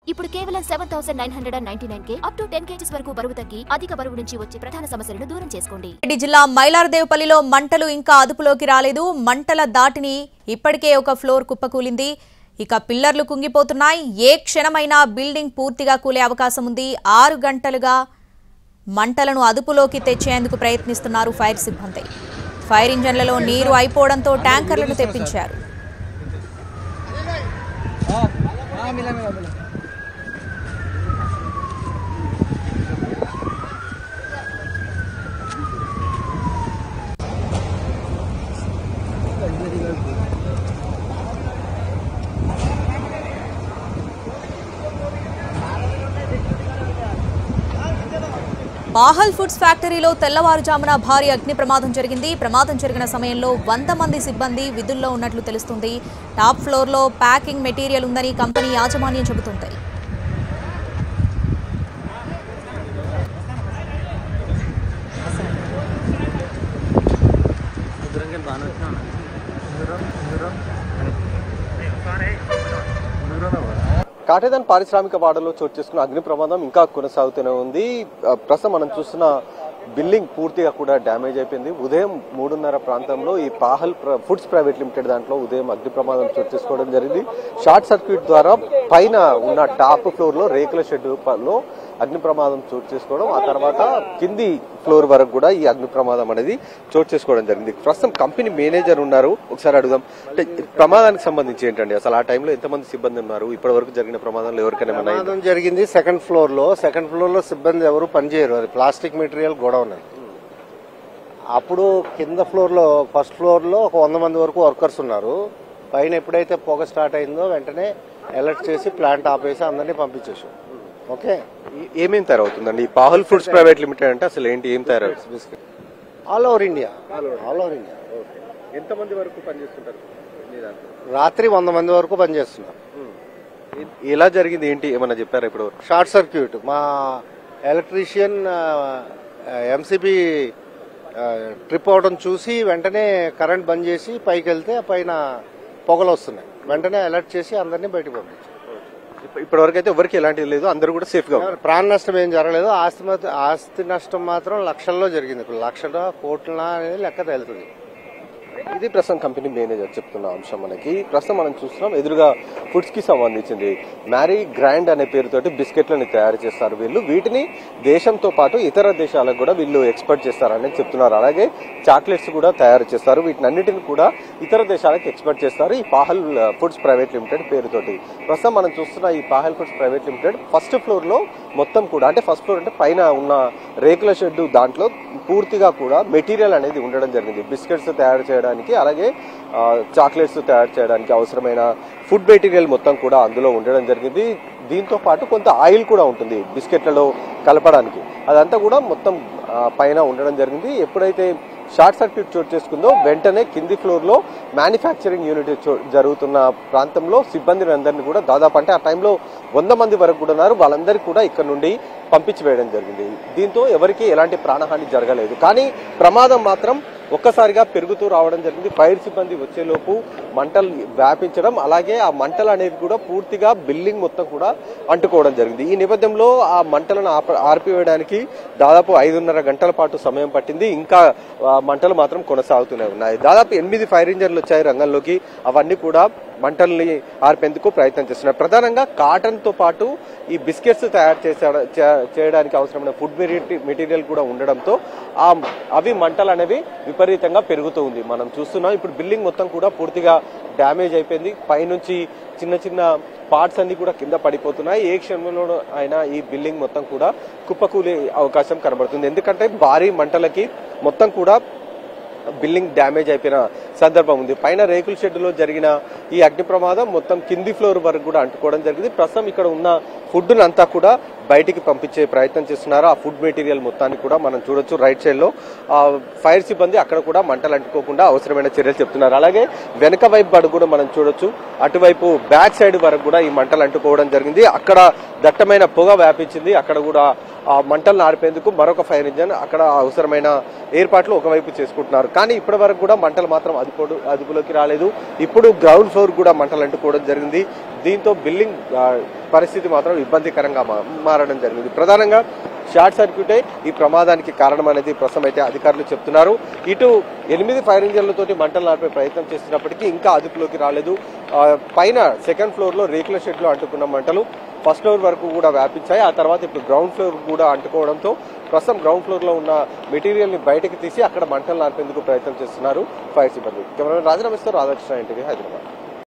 ఇప్పుడు కేవలం seven thousand nine hundred and ninety nine కే అప్ టు టెన్ కేజీస్ వరకు బరువు తగ్గి అధిక బరువు నుంచి వచ్చే ప్రధాన సమస్యలను దూరం చేసుకోండి రంగారెడ్డి జిల్లా మైలారదేవపల్లిలో మంటలు ఇంకా అదుపులోకి రాలేదు మంటల దాటిని ఇప్పటికే ఒక ఫ్లోర్ కుప్పకూలింది ఇక పిల్లర్లు కుంగిపోతున్నాయి ఏ క్షణమైనా బిల్డింగ్ పూర్తిగా కూలే అవకాశం ఉంది ఆరు గంటలుగా మంటలను అదుపులోకి తెచ్చేందుకు ప్రయత్నిస్తున్నారు ఫైర్ సిబ్బంది ఫైర్ ఇంజన్లలో నీరు అయిపోవడంతో ట్యాంకర్లను తెప్పించారు బాహల్ ఫుడ్స్ ఫ్యాక్టరీలో తెల్లవారుజామున భారీ అగ్ని ప్రమాదం జరిగింది ప్రమాదం జరిగిన సమయంలో వంద మంది సిబ్బంది విధుల్లో ఉన్నట్లు తెలుస్తుంది టాప్ ఫ్లోర్లో ప్యాకింగ్ మెటీరియల్ ఉందని కంపెనీ యాజమాన్యం చెబుతుంది కాటేదాన్ పారిశ్రామిక వాడలో చోటు చేసుకున్న అగ్ని ప్రమాదం ఇంకా కొనసాగుతూనే ఉంది ఆ, ప్రస్తుతం మనం చూస్తున్న బిల్డింగ్ పూర్తిగా కూడా డ్యామేజ్ అయిపోయింది ఉదయం మూడున్నర ప్రాంతంలో ఈ పాహల్ ప్ర- ఫుడ్స్ ప్రైవేట్ లిమిటెడ్ దాంట్లో ఉదయం అగ్ని ప్రమాదం చోటు చేసుకోవడం జరిగింది షార్ట్ సర్క్యూట్ ద్వారా పైన ఉన్న టాప్ ఫ్లోర్ లో రేకుల షెడ్ లో అగ్ని ప్రమాదం చోటు చేసుకోవడం ఆ తర్వాత కింది ఫ్లోర్ వరకు కూడా ఈ అగ్ని ప్రమాదం అనేది చోటు చేసుకోవడం జరిగింది ప్రస్తుతం కంపెనీ మేనేజర్ ఉన్నారు ఒకసారి అడుగుదాం అంటే ప్రమాదానికి సంబంధించి ఏంటండి అసలు ఆ టైంలో ఎంతమంది సిబ్బంది ఉన్నారు ఇప్పటి వరకు జరిగిన ప్రమాదంలో ఎవరికైనా ఏమైనా అయిందా? ప్రమాదం జరిగింది సెకండ్ ఫ్లోర్ లో సెకండ్ ఫ్లోర్ లో సిబ్బంది ఎవరు పనిచేయరు అది ప్లాస్టిక్ మెటీరియల్ గొడవ ఉన్నది అప్పుడు కింద ఫ్లోర్ లో ఫస్ట్ ఫ్లోర్ లో ఒక వంద మంది వరకు వర్కర్స్ ఉన్నారు పైన ఎప్పుడైతే పొగ స్టార్ట్ అయిందో వెంటనే అలర్ట్ చేసి ప్లాంట్ ఆపేసి అందరినీ పంపించేసాం ఓకే ఏ- ఏమేం తయారవుతుందండి ఈ పాహల్ ఫుడ్స్ ప్రైవేట్ లిమిటెడ్ అంటే అసలు ఏంటి ఏం తయారవుతుంది biscuit all over India all over India ఎంతమంది వరకు పనిచేస్తుంటారు రాత్రి వంద మంది వరకు పనిచేస్తున్నారు ఎలా జరిగింది ఏంటి ఏమన్నా చెప్పారా ఇప్పుడు షార్ట్ సర్క్యూట్ మా ఎలక్ట్రీషియన్ ఎంసీబీ ట్రిప్ అవడం చూసి వెంటనే కరెంట్ బంద్ చేసి పైకి వెళ్తే ఆ పైన పొగలు వస్తున్నాయి వెంటనే అలర్ట్ చేసి అందరినీ బయటకు పంపించారు ఇప్పటి వరకు అయితే ఎవరికి ఎలాంటిది లేదు అందరూ కూడా సేఫ్ గా ఉన్నారు. ప్రాణ నష్టం ఏం జరగలేదు ఆస్తి మాత్రం- ఆస్తి నష్టం మాత్రం లక్షల్లో జరిగింది ఇప్పుడు లక్షల కోట్ల అనేది లెక్క తేలుతుంది ఇది ప్రస్తుతం కంపెనీ మేనేజర్ చెప్తున్న అంశం మనకి ప్రస్తుతం మనం చూస్తున్నాం ఎదురుగా ఫుడ్స్ కి సంబంధించింది మ్యారీ గ్రాండ్ అనే పేరుతోటి బిస్కెట్లను తయారు చేస్తారు వీళ్ళు వీటిని దేశంతో పాటు ఇతర దేశాలకు కూడా వీళ్ళు ఎక్స్పోర్ట్ చేస్తారని చెప్తున్నారు అలాగే చాక్లెట్స్ కూడా తయారు చేస్తారు వీటిని అన్నిటిని కూడా ఇతర దేశాలకు ఎక్స్పోర్ట్ చేస్తారు ఈ పాహల్ ఫుడ్స్ ప్రైవేట్ లిమిటెడ్ పేరుతోటి ప్రస్తుతం మనం చూస్తున్న ఈ Pahal foods private limited first floor లో మొత్తం కూడా అంటే ఫస్ట్ ఫ్లోర్ అంటే పైన ఉన్న రేకుల షెడ్ దాంట్లో పూర్తిగా కూడా మెటీరియల్ అనేది ఉండడం జరిగింది బిస్కెట్స్ తయారు చేయడానికి అలాగే ఆ, చాక్లెట్స్ తయారు చేయడానికి అవసరమైన ఫుడ్ మెటీరియల్ మొత్తం కూడా అందులో ఉండడం జరిగింది దీంతో పాటు కొంత ఆయిల్ కూడా ఉంటుంది బిస్కెట్లలో కలపడానికి అదంతా కూడా మొత్తం ఆ, పైన ఉండడం జరిగింది ఎప్పుడైతే షార్ట్ సర్క్యూట్ చోటు చేసుకుందో వెంటనే కింది ఫ్లోర్ లో మ్యానుఫ్యాక్చరింగ్ యూనిట్ చో- జరుగుతున్న ప్రాంతంలో సిబ్బందిని అందరినీ కూడా దాదాపు అంటే ఆ టైంలో వంద మంది వరకు కూడా ఉన్నారు వాళ్ళందరికీ కూడా ఇక్కడ నుండి పంపించి వేయడం జరిగింది దీంతో ఎవరికి ఎలాంటి ప్రాణహాని జరగలేదు కానీ ప్రమాదం మాత్రం ఒక్కసారిగా పెరుగుతూ రావడం జరిగింది ఫైర్ సిబ్బంది వచ్చేలోపు మంటలు వ్యాపించడం అలాగే ఆ మంటలు అనేవి కూడా పూర్తిగా బిల్డింగ్ మొత్తం కూడా అంటుకోవడం జరిగింది ఈ నేపథ్యంలో ఆ మంటలను ఆప- ఆర్పివేయడానికి దాదాపు ఐదున్నర గంటల పాటు సమయం పట్టింది ఇంకా ఆ, మంటలు మాత్రం కొనసాగుతూనే ఉన్నాయి దాదాపు ఎనిమిది ఫైర్ ఇంజన్లు వచ్చాయి రంగంలోకి అవన్నీ కూడా మంటల్ని ఆర్పేందుకు ప్రయత్నం చేస్తున్నారు ప్రధానంగా కాటన్ తో పాటు ఈ బిస్కెట్స్ తయారు చేసే చే- చేయడానికి అవసరమైన ఫుడ్ మెటీరియల్ కూడా ఉండడంతో ఆ అవి మంటలు అనేవి విపరీతంగా పెరుగుతూ ఉంది మనం చూస్తున్నాం ఇప్పుడు బిల్డింగ్ మొత్తం కూడా పూర్తిగా డ్యామేజ్ అయిపోయింది పైనుంచి చిన్న చిన్న పార్ట్స్ అన్ని కూడా కింద పడిపోతున్నాయి ఏ క్షణంలో అయినా ఈ బిల్డింగ్ మొత్తం కూడా కుప్పకూలే అవకాశం కనబడుతుంది ఎందుకంటే భారీ మంటలకి మొత్తం కూడా బిల్డింగ్ డ్యామేజ్ అయిపోయిన సందర్భం ఉంది పైన రేకుల షెడ్డులో జరిగిన ఈ అగ్ని ప్రమాదం మొత్తం కింది ఫ్లోర్ వరకు కూడా అంటుకోవడం జరిగింది ప్రస్తుతం ఇక్కడ ఉన్న ఫుడ్ అంతా కూడా బయటికి పంపించే ప్రయత్నం చేస్తున్నారు ఆ ఫుడ్ మెటీరియల్ మొత్తాన్ని కూడా మనం చూడొచ్చు రైట్ సైడ్ లో ఆ ఫైర్ సిబ్బంది అక్కడ కూడా మంటలు అంటుకోకుండా అవసరమైన చర్యలు చెప్తున్నారు అలాగే వెనక వైపు బడు కూడా మనం చూడొచ్చు అటువైపు బ్యాక్ సైడ్ వరకు కూడా ఈ మంటలు అంటుకోవడం జరిగింది అక్కడ దట్టమైన పొగ వ్యాపించింది అక్కడ కూడా ఆ మంటలను ఆర్పేందుకు మరొక ఫైర్ ఇంజన్ అక్కడ అవసరమైన ఏర్పాట్లు ఒకవైపు చేసుకుంటున్నారు కానీ ఇప్పటి వరకు కూడా మంటలు మాత్రం అదుపు అదుపులోకి రాలేదు ఇప్పుడు గ్రౌండ్ ఫ్లోర్ కూడా మంటలు అంటుకోవడం జరిగింది దీంతో బిల్డింగ్ ఆ, పరిస్థితి మాత్రం ఇబ్బందికరంగా మా- మారడం జరిగింది ప్రధానంగా షార్ట్ సర్క్యూటే ఈ ప్రమాదానికి కారణం అనేది ప్రస్తుతం అయితే అధికారులు చెప్తున్నారు ఇటు ఎనిమిది ఫైర్ ఇంజన్లతోటి మంటలు ఆర్పే ప్రయత్నం చేస్తున్నప్పటికీ ఇంకా అదుపులోకి రాలేదు ఆ, పైన సెకండ్ ఫ్లోర్ లో రేకుల షెడ్ లో అంటుకున్న మంటలు ఫస్ట్ ఫ్లోర్ వరకు కూడా వ్యాపించాయి ఆ తర్వాత ఇప్పుడు గ్రౌండ్ ఫ్లోర్ కూడా అంటుకోవడంతో ప్రస్తుతం గ్రౌండ్ ఫ్లోర్ లో ఉన్న మెటీరియల్ ని బయటకు తీసి అక్కడ మంటలు ఆర్పేందుకు ప్రయత్నం చేస్తున్నారు ఫైర్ సిబ్బంది కెమెరా రాజరామేశ్వర్ రాధాకృష్ణ ఇంటివి హైదరాబాద్